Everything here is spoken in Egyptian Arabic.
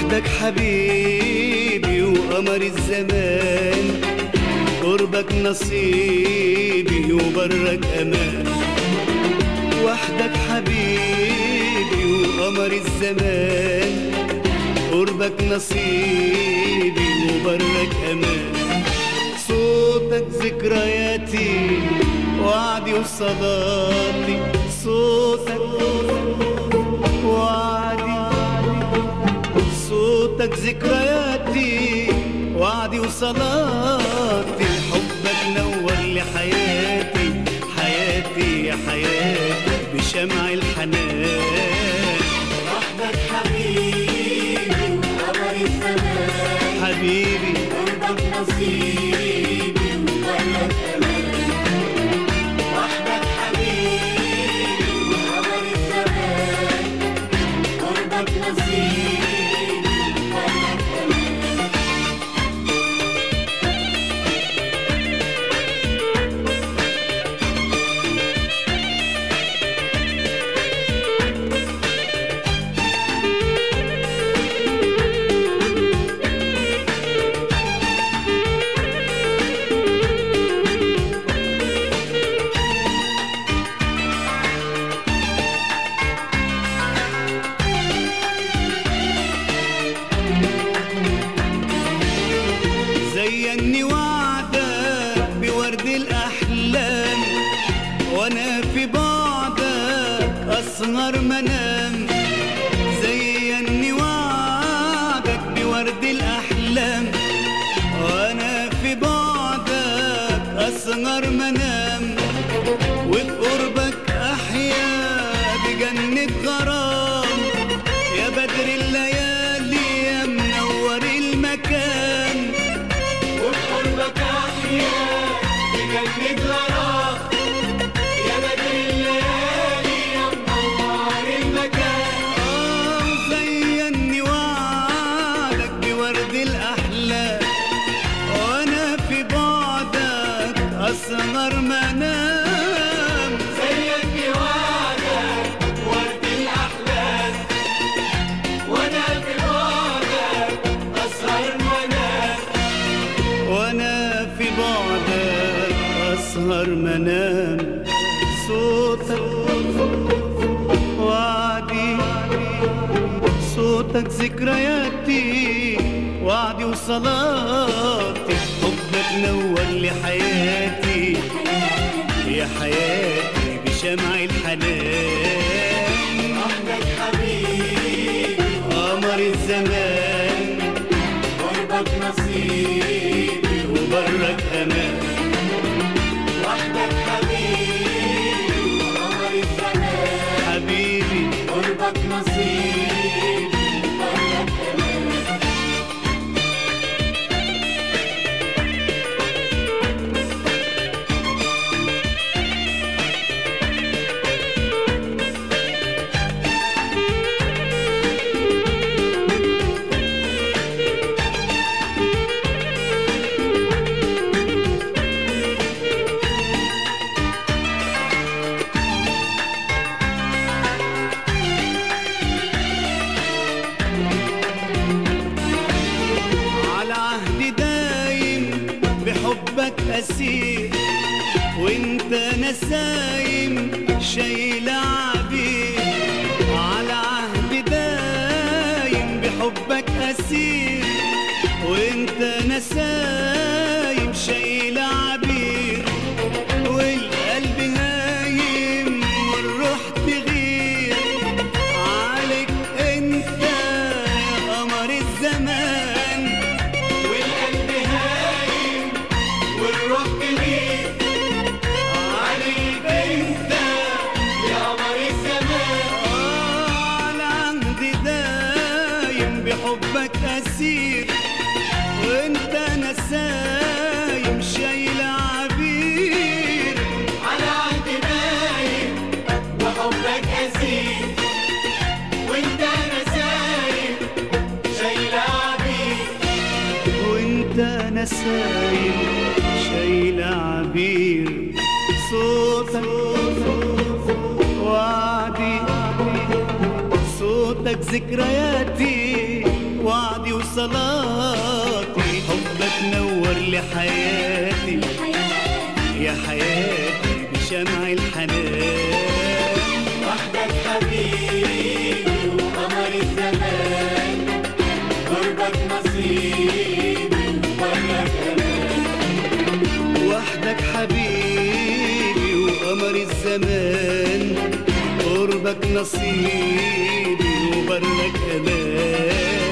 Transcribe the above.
وحدك حبيبي وقمر الزمان قربك نصيبي وبرك امان وحدك حبيبي وقمر الزمان قربك نصيبي وبرك امان صوتك ذكرياتي وعدي وصلاتي صوتك وعدي صوتك ذكرياتي وعدي وصلاتي حبك نور لي حياتي حياتي يا حياتي بشمع الحنان وحدك حبيبي وقمر الزمان حبيبي قربك نصيبي وبرك امان وحدك حبيبي وقمر الزمان قربك نصيبي وبرك امان زيني وعدك بورد الأحلام وأنا في بعدك أسهر منام زيني وعدك بورد الأحلام وأنا في بعدك أسهر منام وفي قربك أحيا بجنة غرام يا بدر الليالي يا منور المكان وبقربك احيا بجنة غرام يا بدر الليالي يا منور المكان آه زيني وعدك بورد الأحلام وأنا في بعدك أسهر منام زيك وعدك ورد الأحلام وأنا في بعدك أسهر وأنام وأنا في بعدك أسهر منام صوتك وعدي صوتك ذكرياتي وعدي وصلاتي حبك نور لي حياتي يا حياتي بشمع الحنان وحدك حبيبي قمر الزمان قربك نصيبي وبرك أمان وحدك حبيبي وقمر الزمان حبيبي قربك نصيبي وبرك أمان على عهد دايم بحبك أسير وانت نسايم شايل عبير على عهد دايم بحبك أسير وانت نسايم شايل عبير والقلب هايم والروح تغير عليك انت يا قمر الزمان والقلب هايم والروح كبير عليك انت يا قمر الزمان على عهد دايم بحبك أسير وانت نسايم شايل عبير على عهد دايم وحبك أسير وانت نسايم شايل عبير وانت نسايم شايل عبير صوتك وعدي صوتك ذكرياتي وعدي وصلاتي حبك نور لي حياتي يا حياتي بشمع الحنان وحدك حبيبي وقمر الزمان قربك نصيبي وبرك امان وحدك حبيبي وقمر الزمان قربك نصيبي وبرك امان